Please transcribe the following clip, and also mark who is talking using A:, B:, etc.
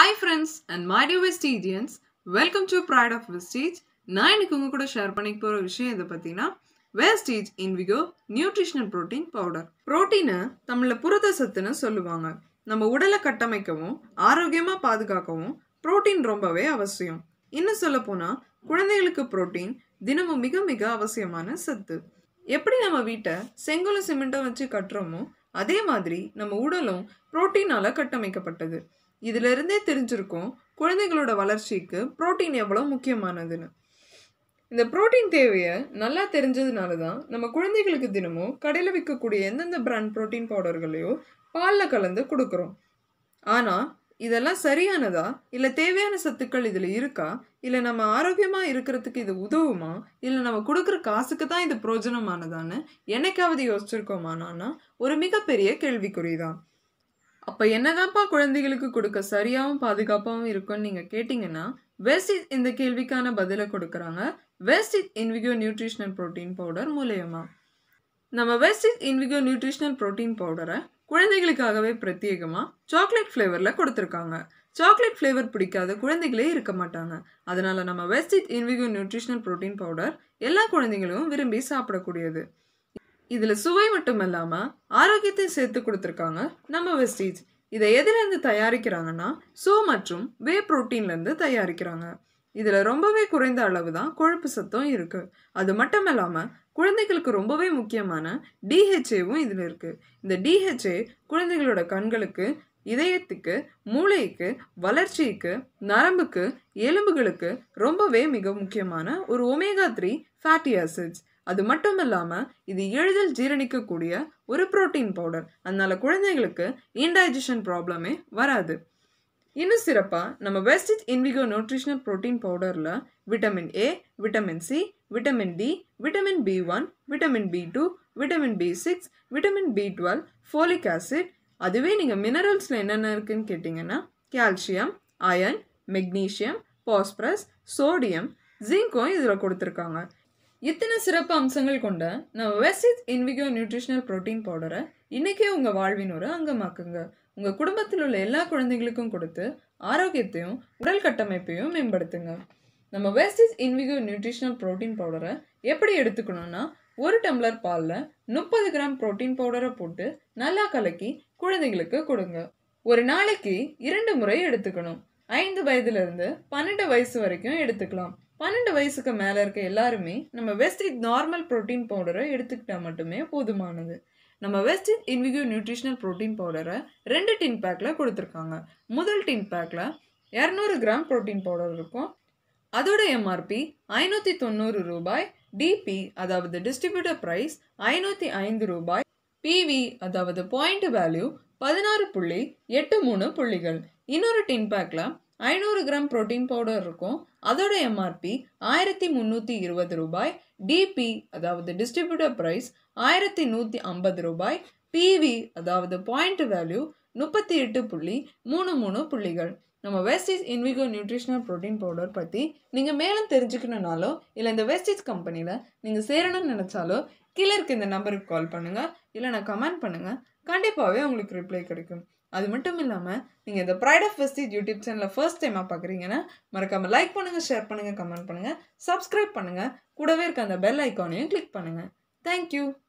A: hi friends and my dear Vestigians welcome to pride of Vestige நான் இன்னைக்கு உங்க கூட ஷேர் பண்ணிக்க போகிற விஷயம் இதை பார்த்தீங்கன்னா Vestige Invigo nutritional protein powder புரோட்டீனை தமிழில் புரத சத்துன்னு சொல்லுவாங்க நம்ம உடலை கட்டமைக்கவும் ஆரோக்கியமாக பாதுகாக்கவும் புரோட்டீன் ரொம்பவே அவசியம் இன்னும் சொல்ல போனால் குழந்தைகளுக்கு புரோட்டீன் தினமும் மிக மிக அவசியமான சத்து எப்படி நம்ம வீட்டை செங்கலும் சிமெண்ட்டும் வச்சு கட்டுறோமோ அதே மாதிரி நம்ம உடலும் புரோட்டீனால கட்டமைக்கப்பட்டது இதுல இருந்தே தெரிஞ்சிருக்கும் குழந்தைகளோட வளர்ச்சிக்கு புரோட்டீன் எவ்வளோ முக்கியமானதுன்னு இந்த புரோட்டீன் தேவையை நல்லா தெரிஞ்சதுனால தான் நம்ம குழந்தைகளுக்கு தினமும் கடையில் விற்கக்கூடிய எந்தெந்த பிராண்ட் புரோட்டீன் பவுடர்களையோ பாலில் கலந்து கொடுக்குறோம் ஆனால் இதெல்லாம் சரியானதா இல்லை தேவையான சத்துக்கள் இதில் இருக்கா இல்லை நம்ம ஆரோக்கியமாக இருக்கிறதுக்கு இது உதவுமா இல்லை நம்ம கொடுக்குற காசுக்கு தான் இது பிரயோஜனமானதான்னு என்னைக்காவது யோசிச்சிருக்கோமானா ஒரு மிகப்பெரிய கேள்விக்குறிதான் அப்போ என்னதான்ப்பா குழந்தைகளுக்கு கொடுக்க சரியாகவும் பாதுகாப்பாகவும் இருக்கும்னு நீங்கள் கேட்டிங்கன்னா வெஸ்டிட் இந்த கேள்விக்கான பதிலை கொடுக்குறாங்க Vestige Invigo nutritional protein powder மூலயமா நம்ம வெஸ்டிட் இன்விகோ நியூட்ரிஷனல் புரோட்டீன் பவுடரை குழந்தைகளுக்காகவே பிரத்யேகமாக சாக்லேட் ஃப்ளேவரில் கொடுத்துருக்காங்க சாக்லேட் ஃப்ளேவர் பிடிக்காத குழந்தைகளே இருக்க மாட்டாங்க அதனால நம்ம Vestige Invigo nutritional protein powder எல்லா குழந்தைகளும் விரும்பி சாப்பிடக்கூடியது இதில் சுவை மட்டும் இல்லாமல் ஆரோக்கியத்தை சேர்த்து கொடுத்துருக்காங்க நம்ம வெஸ்டீஜ் இதை எதிலிருந்து தயாரிக்கிறாங்கன்னா சோ மற்றும் வே புரோட்டீன்லேருந்து தயாரிக்கிறாங்க இதில் ரொம்பவே குறைந்த அளவு தான் கொழுப்பு சத்தம் இருக்குது அது மட்டும் இல்லாமல் குழந்தைகளுக்கு ரொம்பவே முக்கியமான டிஹெச்ஏவும் இதில் இருக்குது இந்த டிஹெச்ஏ குழந்தைகளோட கண்களுக்கு இதயத்துக்கு மூளைக்கு வளர்ச்சிக்கு நரம்புக்கு எலும்புகளுக்கு ரொம்பவே மிக முக்கியமான ஒரு ஒமேகா த்ரீ ஃபேட்டி ஆசிட்ஸ் அது மட்டும் இல்லாமல் இது எளிதில் ஜீரணிக்கக்கூடிய ஒரு புரோட்டீன் பவுடர் அதனால குழந்தைகளுக்கு இன்டைஜஷன் ப்ராப்ளமே வராது இன்னும் சிறப்பாக நம்ம வெஸ்டிட் இன்விகோ நியூட்ரிஷனல் புரோட்டீன் பவுடரில் vitamin A vitamin C vitamin D vitamin B one vitamin B two vitamin B six vitamin B twelve folic acid அதுவே நீங்கள் மினரல்ஸில் என்னென்ன இருக்குன்னு கேட்டிங்கன்னா calcium iron magnesium phosphorus sodium ஜிங்கும் இதில் கொடுத்துருக்காங்க இத்தனை சிறப்பு அம்சங்கள் கொண்ட நம்ம வெஸ்டித் இன்விகோ நியூட்ரிஷனல் புரோட்டீன் பவுடரை இன்றைக்கே உங்கள் வாழ்வின் ஒரு அங்கமாக்குங்க உங்கள் குடும்பத்தில் உள்ள எல்லா குழந்தைகளுக்கும் கொடுத்து ஆரோக்கியத்தையும் உடல் கட்டமைப்பையும் மேம்படுத்துங்க நம்ம வெஸ்டிஸ் இன்விகோ நியூட்ரிஷனல் புரோட்டீன் பவுடரை எப்படி எடுத்துக்கணும்னா ஒரு டம்ளர் பாலில் முப்பது கிராம் புரோட்டீன் பவுடரை போட்டு நல்லா கலக்கி குழந்தைகளுக்கு கொடுங்க ஒரு நாளைக்கு இரண்டு முறை எடுத்துக்கணும் ஐந்து வயதுலேருந்து பன்னெண்டு வயசு வரைக்கும் எடுத்துக்கலாம் பன்னெண்டு வயசுக்கு மேலே இருக்க எல்லாருமே நம்ம வெஸ்டிட் நார்மல் ப்ரோட்டீன் பவுடரை எடுத்துக்கிட்டால் மட்டுமே போதுமானது நம்ம வெஸ்டிட் இன்விகோ நியூட்ரிஷனல் ப்ரோட்டீன் பவுடரை ரெண்டு டின் பேக்கில் கொடுத்துருக்காங்க முதல் டின் பேக்கில் இரநூறு கிராம் ப்ரோட்டீன் பவுடர் இருக்கும் அதோட எம்ஆர்பி ஐநூற்றி தொண்ணூறு ரூபாய் டிபி அதாவது டிஸ்ட்ரிபியூட்டர் ப்ரைஸ் ஐநூற்றி ஐந்து ரூபாய் பிவி அதாவது பாயிண்ட் வேல்யூ பதினாறு புள்ளி எட்டு மூணு புள்ளிகள் இன்னொரு டின் பேக்கில் ஐநூறு கிராம் புரோட்டீன் பவுடர் இருக்கும் அதோட எம்ஆர்பி ஆயிரத்தி முந்நூற்றி இருபது ரூபாய் டிபி அதாவது டிஸ்ட்ரிபியூட்டர் ப்ரைஸ் ஆயிரத்தி நூற்றி ஐம்பது ரூபாய் பிவி அதாவது பாயிண்ட் வேல்யூ முப்பத்தி எட்டு புள்ளி மூணு மூணு புள்ளிகள் நம்ம Vestige Invigo nutritional protein powder பற்றி நீங்கள் மேலும் தெரிஞ்சுக்கணுனாலோ இல்லை இந்த வெஸ்டிஸ் கம்பெனியில் நீங்கள் சேரணும்னு நினச்சாலோ கீழே இருக்க இந்த நம்பருக்கு கால் பண்ணுங்கள் இல்லை நான் கமெண்ட் பண்ணுங்கள் கண்டிப்பாகவே உங்களுக்கு ரிப்ளை கிடைக்கும் அது மட்டும் இல்லாமல் நீங்கள் இந்த ப்ரைட் ஆஃப் வெஸ்டீஜ் யூடியூப் சேனலில் ஃபர்ஸ்ட் டைமாக பார்க்குறீங்கன்னா மறக்காமல் லைக் பண்ணுங்கள் ஷேர் பண்ணுங்கள் கமெண்ட் பண்ணுங்கள் சப்ஸ்கிரைப் பண்ணுங்கள் கூடவே இருக்க அந்த பெல் ஐக்கானையும் கிளிக் பண்ணுங்கள் தேங்க்யூ